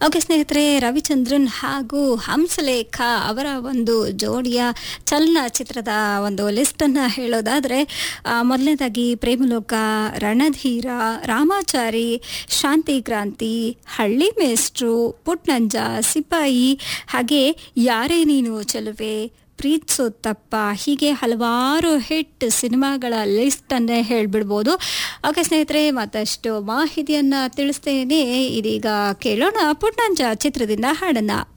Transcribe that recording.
okay ಸ್ನೇಹಿತರೆ ರವಿಚಂದ್ರನ್ ಹಾಗೂ ಹಂಸಲೇಖ ಅವರ ಒಂದು ಜೋಡಿಯ ಚಲನಚಿತ್ರದ ಒಂದು ಲಿಸ್ಟನ್ನು ಹೇಳೋದಾದರೆ ಮೊದಲನೇದಾಗಿ ಪ್ರೇಮಲೋಕ ರಣಧೀರ ರಾಮಾಚಾರಿ ಶಾಂತಿ ಕ್ರಾಂತಿ ಹಳ್ಳಿ ಮೇಸ್ಟ್ರು ಪುಟ್ನಂಜ ಸಿಪಾಯಿ ಹಾಗೆ ಯಾರೇ ನೀನು ಚೆಲುವೆ ಪ್ರೀತ್ಸೋತ್ತಪ್ಪ ಹೀಗೆ ಹಲವಾರು ಹಿಟ್ ಸಿನಿಮಾಗಳ ಲಿಸ್ಟನ್ನೇ ಹೇಳಿಬಿಡ್ಬೋದು ಓಕೆ ಸ್ನೇಹಿತರೆ ಮತ್ತಷ್ಟು ಮಾಹಿತಿಯನ್ನು ತಿಳಿಸ್ತೇನೆ ಇದೀಗ ಕೇಳೋಣ ಪುಟ್ನಂಜ ಚಿತ್ರದಿಂದ ಹಾಡನ್ನ